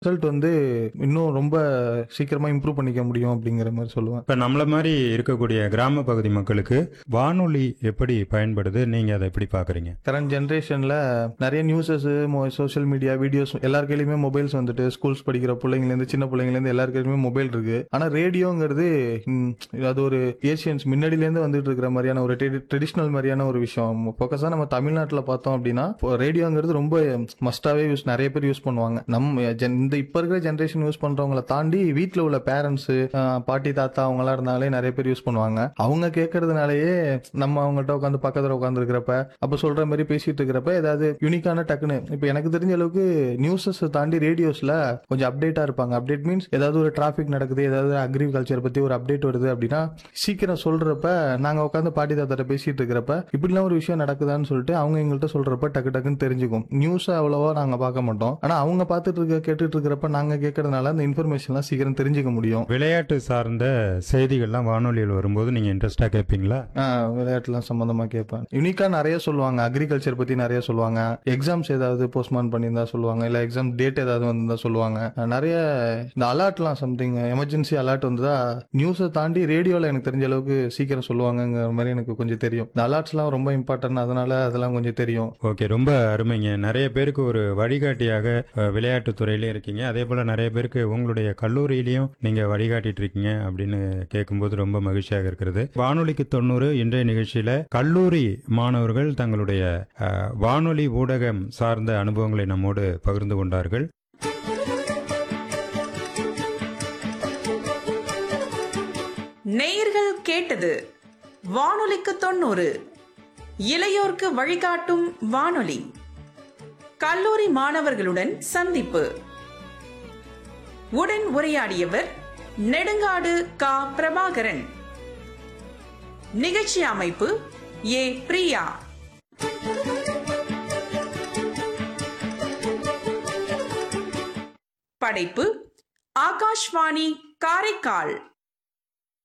result வந்து இன்னும் ரொம்ப சீக்கிரமா இம்ப்ரூவ் பண்ணிக்க முடியும் அப்படிங்கிற மாதிரி சொல்லுவேன் இப்போ நம்மள மாதிரி இருக்கக்கூடிய கிராம பகுதி மக்களுக்கு வானொலி எப்படி பயன்படுது நீங்கள் அதை எப்படி பார்க்குறீங்க கரண்ட் ஜென்ரேஷன்ல நிறைய நியூஸஸ் சோஷியல் மீடியா வீடியோஸ் எல்லார் கையிலுமே மொபைல்ஸ் வந்துட்டு ஸ்கூல்ஸ் படிக்கிற பிள்ளைங்கலேருந்து சின்ன பிள்ளைங்கலேருந்து எல்லார் கையிலுமே மொபைல் இருக்கு ஆனா ரேடியோங்கிறது ம், அது ஒரு ஏஷியன்ஸ் முன்னாடியிலேருந்து வந்துட்டு இருக்கிற மாதிரியான ஒரு ட்ரெடிஷ்னல் மாதிரியான ஒரு விஷயம் ஃபோக்கஸாக நம்ம தமிழ்நாட்டில் பார்த்தோம் அப்படின்னா ரேடியோங்கிறது ரொம்ப மஸ்டாவே யூஸ் நிறைய பேர் யூஸ் பண்ணுவாங்க நம்ம gen- இந்த இப்போ இருக்கிற ஜென்ரேஷன் யூஸ் பண்றவங்கள தாண்டி வீட்டில் உள்ள பேரண்ட்ஸ் பாட்டி தாத்தா அவங்களாம் இருந்தாலே நிறைய பேர் யூஸ் பண்ணுவாங்க அவங்க கேட்கறதுனாலயே நம்ம அவங்கள்ட்ட உட்காந்து பக்கத்தில் உட்காந்துருக்கிறப்ப அப்போ சொல்ற மாதிரி பேசிட்டு இருக்கிறப்ப ஏதாவது யூனிக்கான டக்குன்னு இப்போ எனக்கு தெரிஞ்ச அளவுக்கு நியூஸஸ் தாண்டி ரேடியோஸ்ல கொஞ்சம் அப்டேட்டா இருப்பாங்க அப்டேட் மீன்ஸ் ஏதாவது ஒரு டிராஃபிக் நடக்குது ஏதாவது அக்ரிகல்ச்சர் பத்தி ஒரு அப்டேட் வருது அப்படின்னா சீக்கிரம் சொல்றப்ப நாங்க உட்காந்து பாட்டி தாத்தாட்ட பேசிட்டு இருக்கிறப்ப இப்படிலாம் ஒரு விஷயம் நடக்குதான்னு சொல்லிட்டு அவங்க எங்கள்கிட்ட சொல்றப்ப டக்கு டக்குன்னு தெரிஞ்சுக்கும் நியூஸ் அவ்வளவா நாங்க பார்க்க மாட்டோம் ஆனா அவங்க பார்த்துட்டு இருக்க கேட்டுட்டு இருக்கிறப்ப நாங்க கேட்கறதுனால அந்த இன்ஃபர்மேஷன்லாம் சீக்கிரம் தெரிஞ்சுக்க முடியும் விளையாட்டு சார்ந்த செய்திகள்லாம் வானொலியில் வரும்போது நீங்கள் இன்ட்ரெஸ்டாக கேட்பீங்களா ஆஹ் விளையாட்டுலாம் சம்பந்தமா கேட்பேன் யூனிக்கா நிறைய சொல்லுவாங்க அக்ரிகல்ச்சர் பத்தி நிறைய சொல்லுவாங்க எக்ஸாம்ஸ் ஏதாவது போஸ்ட்மான் பண்ணியிருந்தா சொல்லுவாங்க இல்ல எக்ஸாம் டேட் ஏதாவது வந்திருந்தா சொல்லுவாங்க ஆஹ் நிறைய இந்த அலர்ட்லாம் சம்திங் எமர்ஜென்சி அலர்ட் வந்ததா நியூஸை தாண்டி ரேடியோல எனக்கு தெரிஞ்ச அளவுக்கு சீக்கிரம் சொல்லுவாங்கங்கிற மாதிரி எனக்கு கொஞ்சம் தெரியும் இந்த அலர்ட்ஸ்லாம் ரொம்ப இம்பார்ட்டன்ட் அதனால அதெல்லாம் கொஞ்சம் தெரியும் ஓகே ரொம்ப அருமைங்க நிறைய பேருக்கு ஒரு வழிகாட்டியாக அஹ், விளையாட்டுத் துறையிலையும் இருக்கீங்க அதே போல் நிறைய பேருக்கு உங்களுடைய கல்லூரியிலையும் நீங்கள் வழிகாட்டிட்டு இருக்கீங்க அப்படின்னு கேட்கும்போது ரொம்ப மகிழ்ச்சியாக இருக்கிறது வானொலிக்கு தொண்ணூறு இன்றைய நிகழ்ச்சியில் கல்லூரி மாணவர்கள் தங்களுடைய அஹ், வானொலி ஊடகம் சார்ந்த அனுபவங்களை நம்மோடு பகிர்ந்து கொண்டார்கள் நேயர்கள் கேட்டது வானொலிக்கு தொண்ணூறு இளையோர்க்கு வழிகாட்டும் வானொலி கல்லூரி மாணவர்களுடன் சந்திப்பு உடன் உரையாடியவர் நெடுங்காடு கா பிரபாகரன் நிகழ்ச்சி அமைப்பு ஏ பிரியா படைப்பு ஆகாஷ்வாணி காரைக்கால்